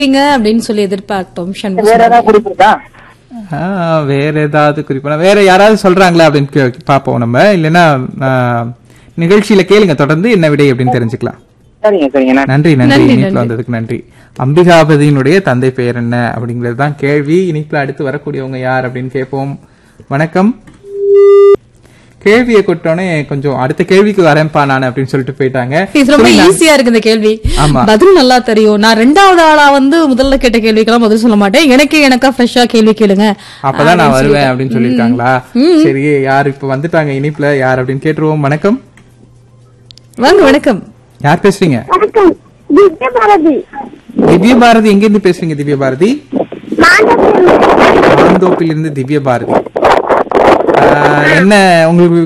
குடிப்பீங்க அப்படின்னு சொல்லி எதிர்பார்த்தோம் சண்முக வேற ஏதாவது குறிப்பிட்டா ஆ, வேற ஏதாவது குறிப்பா வேற யாராவது சொல்றாங்களா அப்படின்னு கே- பாப்போம் நம்ம இல்லைன்னா ஆ, நிகழ்ச்சியில கேளுங்க தொடர்ந்து என்ன விடை அப்படின்னு தெரிஞ்சுக்கலாம் சரிங்க சரிங்க நான் நன்றி நன்றி நன்றி, இனிப்புல நன்றி. வந்ததுக்கு நன்றி அம்பிகாபதியினுடைய தந்தை பெயர் என்ன அப்படிங்கிறது தான் கேள்வி இனிப்புல அடுத்து வரக்கூடியவங்க யார் அப்படின்னு கேட்போம் வணக்கம் கேள்வியை கொட்டோன்னே கொஞ்சம் அடுத்த கேள்விக்கு வரேன்ப்பா நான் அப்படின்னு சொல்லிட்டு போயிட்டாங்க இது ரொம்ப சரி, நான்- ஈஸியா இருக்கு இந்த கேள்வி ஆமா. பதில் நல்லா தெரியும் நான் ரெண்டாவது ஆளா வந்து முதல்ல கேட்ட கேள்விக்கெல்லாம் பதில் சொல்ல மாட்டேன் எனக்கு எனக்கா ஃப்ரெஷ்ஷா கேள்வி கேளுங்க அப்பதான் நான் வருவேன் அப்படின்னு சொல்லிருக்காங்களா சரி யார் இப்ப வந்துட்டாங்க இனிப்புல யார் அப்படின்னு கேட்டுருவோம் வணக்கம் வாங்க வணக்கம் யார் பேசுறீங்க வணக்கம் திவ்ய பாரதி திவ்ய பாரதி எங்க இருந்து பேசுறீங்க திவ்ய பாரதி மாண்டவத்தில் ஆந்தோப்பிலிருந்து திவ்ய பாரதி ஆஹ், என்ன உங்களுக்கு